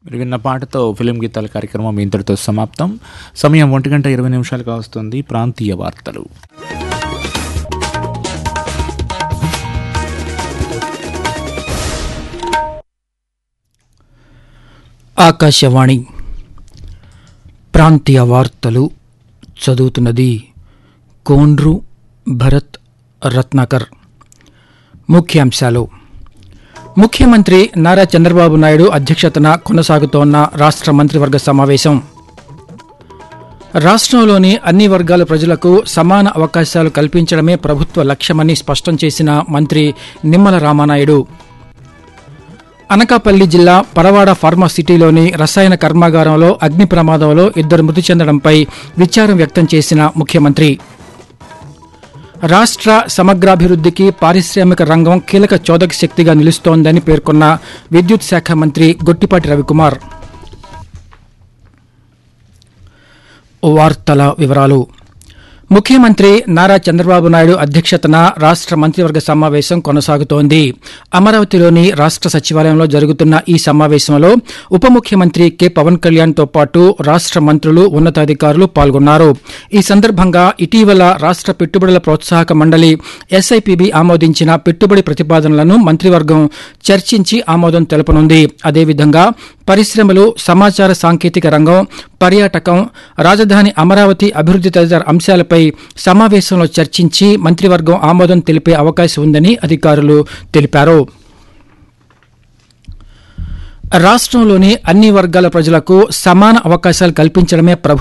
మీరు విన్న పాటతో ఫిలిం గీతాల కార్యక్రమం ఇంతటితో సమాప్తం సమయం ఒంటి గంట ఇరవై నిమిషాలుగా వస్తుంది ప్రాంతీయ వార్తలు ఆకాశవాణి ప్రాంతీయ వార్తలు చదువుతున్నది కోండ్రు భరత్ రత్నాకర్ ముఖ్యాంశాలు ముఖ్యమంత్రి నారా చంద్రబాబు నాయుడు అధ్యక్షతన కొనసాగుతోన్న రాష్ట్ర మంత్రివర్గ సమావేశం రాష్ట్రంలోని అన్ని వర్గాల ప్రజలకు సమాన అవకాశాలు కల్పించడమే ప్రభుత్వ లక్ష్యమని స్పష్టం చేసిన మంత్రి నిమ్మల రామానాయుడు అనకాపల్లి జిల్లా పరవాడ ఫార్మాసిటీలోని రసాయన కర్మాగారంలో అగ్ని ప్రమాదంలో ఇద్దరు మృతి చెందడంపై విచారం వ్యక్తం చేసిన ముఖ్యమంత్రి రాష్ట్ర సమగ్రాభివృద్ధికి పారిశ్రామిక రంగం కీలక చోదక శక్తిగా నిలుస్తోందని పేర్కొన్న విద్యుత్ శాఖ మంత్రి గొట్టిపాటి రవికుమార్ వార్తల వివరాలు ముఖ్యమంత్రి నారా చంద్రబాబు నాయుడు అధ్యక్షతన రాష్ట్ర మంత్రివర్గ సమావేశం కొనసాగుతోంది అమరావతిలోని రాష్ట్ర సచివాలయంలో జరుగుతున్న ఈ సమావేశంలో ఉప ముఖ్యమంత్రి కె పవన్ కళ్యాణ్ తో పాటు రాష్ట్ర మంత్రులు ఉన్నతాధికారులు పాల్గొన్నారు ఈ సందర్భంగా ఇటీవల రాష్ట్ర పెట్టుబడుల ప్రోత్సాహక మండలి ఎస్ఐపిబి ఆమోదించిన పెట్టుబడి ప్రతిపాదనలను మంత్రివర్గం చర్చించి ఆమోదం తెలపనుంది అదేవిధంగా పరిశ్రమలు సమాచార సాంకేతిక రంగం పర్యాటకం రాజధాని అమరావతి అభివృద్ది తదితర అంశాలపై సమావేశంలో చర్చించి మంత్రివర్గం ఆమోదం తెలిపే అవకాశం ఉందని అధికారులు తెలిపారు రాష్ట్రంలోని అన్ని వర్గాల ప్రజలకు సమాన అవకాశాలు కల్పించడమే ప్రభుత్వ